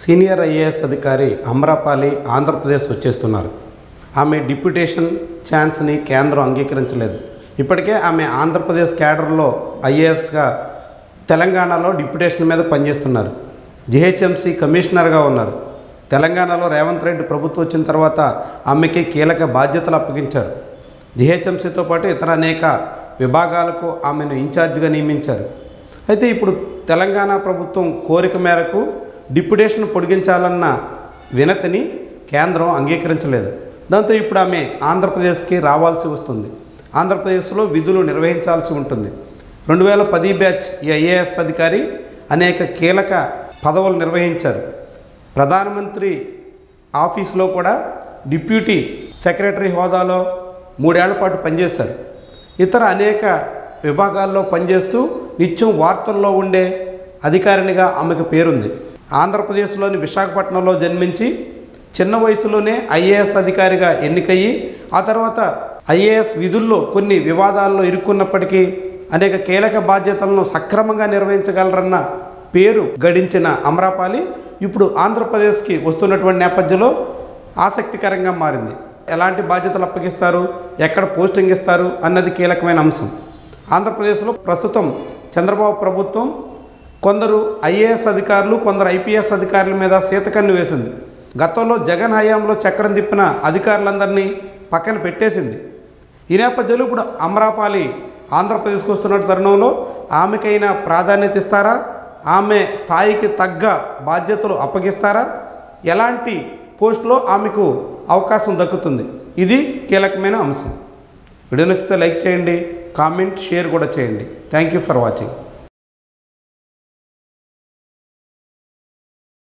senior IAS అధికారి అమ్రపాలి ఆంధ్రప్రదేశ్ వచ్చేస్తున్నారు ఆమె డిప్యుటేషన్ ఛాన్స్ని కేంద్రం అంగీకరించలేదు ఇప్పటికే ఆమె ఆంధ్రప్రదేశ్ క్యాడర్లో ఐఏఎస్గా తెలంగాణలో డిప్యుటేషన్ మీద పనిచేస్తున్నారు జిహెచ్ఎంసీ కమిషనర్గా ఉన్నారు తెలంగాణలో రేవంత్ రెడ్డి ప్రభుత్వం వచ్చిన తర్వాత ఆమెకి కీలక బాధ్యతలు అప్పగించారు జిహెచ్ఎంసీతో పాటు ఇతర అనేక విభాగాలకు ఆమెను ఇన్ఛార్జిగా నియమించారు అయితే ఇప్పుడు తెలంగాణ ప్రభుత్వం కోరిక మేరకు డిప్యుటేషన్ పొడిగించాలన్న వినతిని కేంద్రం అంగీకరించలేదు దాంతో ఇప్పుడు ఆమె ఆంధ్రప్రదేశ్కి రావాల్సి వస్తుంది ఆంధ్రప్రదేశ్లో విధులు నిర్వహించాల్సి ఉంటుంది రెండు వేల పది బ్యాచ్ ఈ ఐఏఎస్ అధికారి అనేక కీలక పదవులు నిర్వహించారు ప్రధానమంత్రి ఆఫీస్లో కూడా డిప్యూటీ సెక్రటరీ హోదాలో మూడేళ్ల పాటు పనిచేశారు ఇతర అనేక విభాగాల్లో పనిచేస్తూ నిత్యం వార్తల్లో ఉండే అధికారినిగా ఆమెకు పేరుంది ఆంధ్రప్రదేశ్లోని విశాఖపట్నంలో జన్మించి చిన్న వయసులోనే ఐఏఎస్ అధికారిగా ఎన్నికయ్యి ఆ తర్వాత ఐఏఎస్ విధుల్లో కొన్ని వివాదాల్లో ఇరుక్కున్నప్పటికీ అనేక కీలక బాధ్యతలను సక్రమంగా నిర్వహించగలరన్న పేరు గడించిన అమరాపాలి ఇప్పుడు ఆంధ్రప్రదేశ్కి వస్తున్నటువంటి నేపథ్యంలో ఆసక్తికరంగా మారింది ఎలాంటి బాధ్యతలు అప్పగిస్తారు ఎక్కడ పోస్టింగ్ ఇస్తారు అన్నది కీలకమైన అంశం ఆంధ్రప్రదేశ్లో ప్రస్తుతం చంద్రబాబు ప్రభుత్వం కొందరు ఐఏఎస్ అధికారులు కొందరు ఐపీఎస్ అధికారుల మీద సీతకన్ను వేసింది గతంలో జగన్ హయాంలో చక్రం తిప్పిన అధికారులందరినీ పక్కన పెట్టేసింది ఈ నేపథ్యంలో ఇప్పుడు అమరాపాలి ఆంధ్రప్రదేశ్కి వస్తున్న తరుణంలో ఆమెకైనా ప్రాధాన్యత ఇస్తారా ఆమె స్థాయికి తగ్గ బాధ్యతలు అప్పగిస్తారా ఎలాంటి పోస్టులో ఆమెకు అవకాశం దక్కుతుంది ఇది కీలకమైన అంశం వీడియో నచ్చితే లైక్ చేయండి కామెంట్ షేర్ కూడా చేయండి థ్యాంక్ యూ ఫర్ వాచింగ్